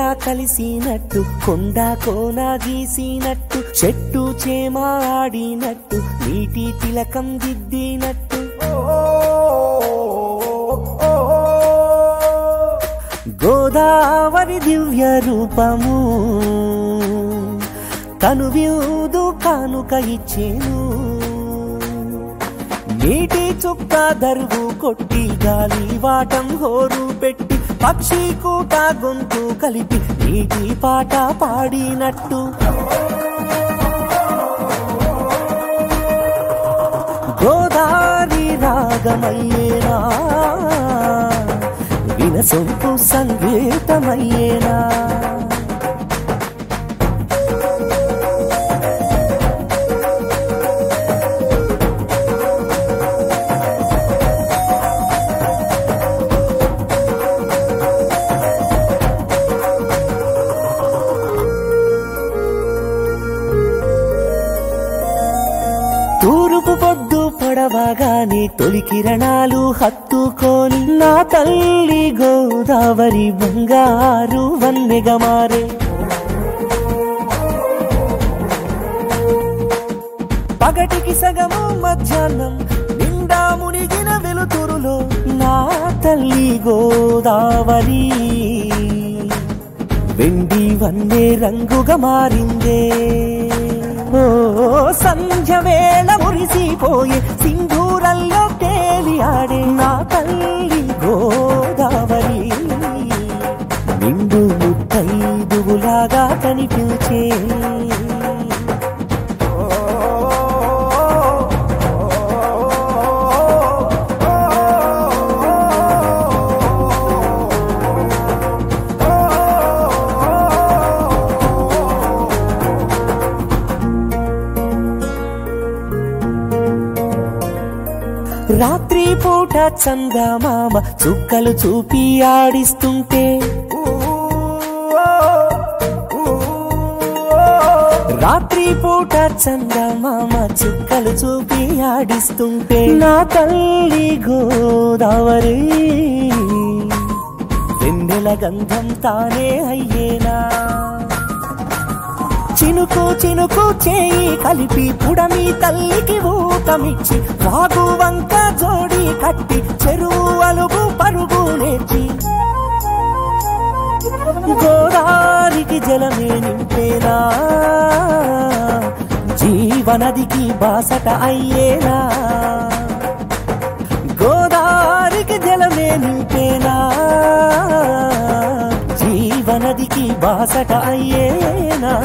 నేల కలిసినట్టు కొండ కోన గీసినట్టు చెట్టు చేమ ఆడినట్టు నీటి తిలకం దిద్దినట్టు గోదావరి దివ్య రూపము కనువిందు కానుక ఇచ్చేను నీటి చుక్క దరువు కొట్టి గాలి వాటం హోరు పెట్టి పక్షి కూట గొంతు కలిపి నీటి పాట పాడినట్టు గోదారి రాగమయ్యేనా వినసొంపు సంగీతమయ్యేనా తూరుపు పొద్దు పొడవగానే తొలి కిరణాలు హత్తుకొని నా తల్లి గోదావరి బంగారు వన్నెగా మారే పగటికి సగము మధ్యాహ్నం నిండా మునిగిన వెలుతురులో నా తల్లి గోదావరి వెండి వన్నే రంగుగా మారిందే ఓ సంధ్య వేళ మురిసిపోయే సింధూరంలో తేలి ఆడే నా తల్లి గోదావరి నిండు ముత్తైదువులాగా కనిపించే రాత్రి పూట చందమామ చుక్కలు చూపి ఆడిస్తుంటే రాత్రి పూట చందమామ చుక్కలు చూపి ఆడిస్తుంటే నా తల్లి గోదావరి వెన్నెల గంధం తానే అయ్యేనా చినుకు చినుకు చేయి కలిపి పుడమి తల్లికి ఊతమిచ్చి వాగు వంక జోడి కట్టి చెరువు అలుగు పరుగు నేర్చి గోదారికి జలమే నింపేనా జీవనదికి బాసట అయ్యేనా గోదారికి జలమే నింపేనా జీవనదికి బాసట అయ్యేనా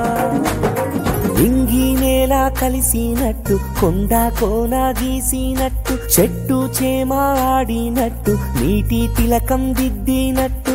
ఇంగి నేల కలిసినట్టు కొండ కోన గీసినట్టు చెట్టు చేమ ఆడినట్టు నీటి తిలకం దిద్దినట్టు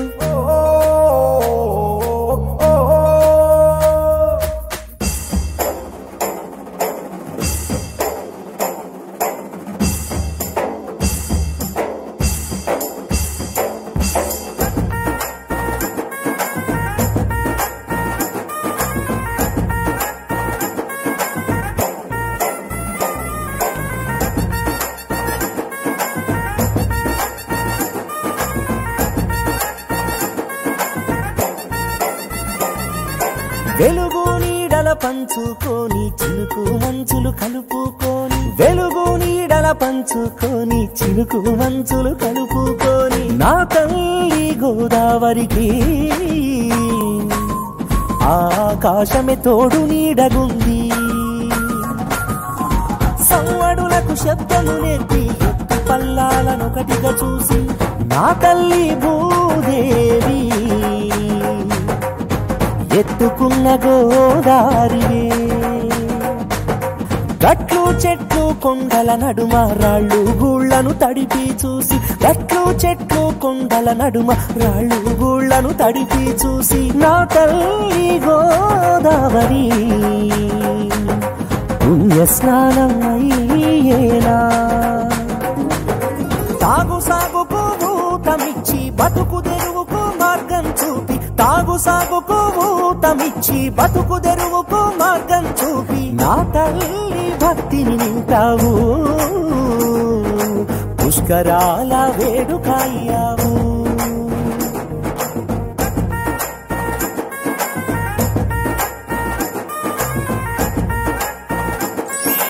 వెలుగు నీడల పంచుకొని చినుకు మంచులు కలుపుకొని వెలుగు నీడల పంచుకొని చినుకు మంచులు కలుపుకొని నా తల్లి గోదావరికి ఆకాశమే తోడు నీడగుంది సవ్వడులకు శబ్దము నేర్పి ఎత్తి పల్లాలనొకటిగా చూసి నా తల్లి భూదేవి ఎత్తుకున్న గోదారివే గట్లు చెట్లు కొండల నడుమ రాళ్ళు గూళ్ళను తడిపి చూసి గట్లు చెట్లు కొండల నడుమ రాళ్ళు గూళ్ళను తడిపి చూసి నా తల్లి గోదావరి పుణ్య స్నానం అయ్యేనా తాగు సాగుకు ఊతమిచ్చి బతుకు తెరువుకు మార్గం చూపి తాగు సాగుకు ఊతమిచ్చి బతుకు తెరువుకు మార్గం చూపి నా తల్లి భక్తిని నింటావు పుష్కరాల వేడుకయ్యావు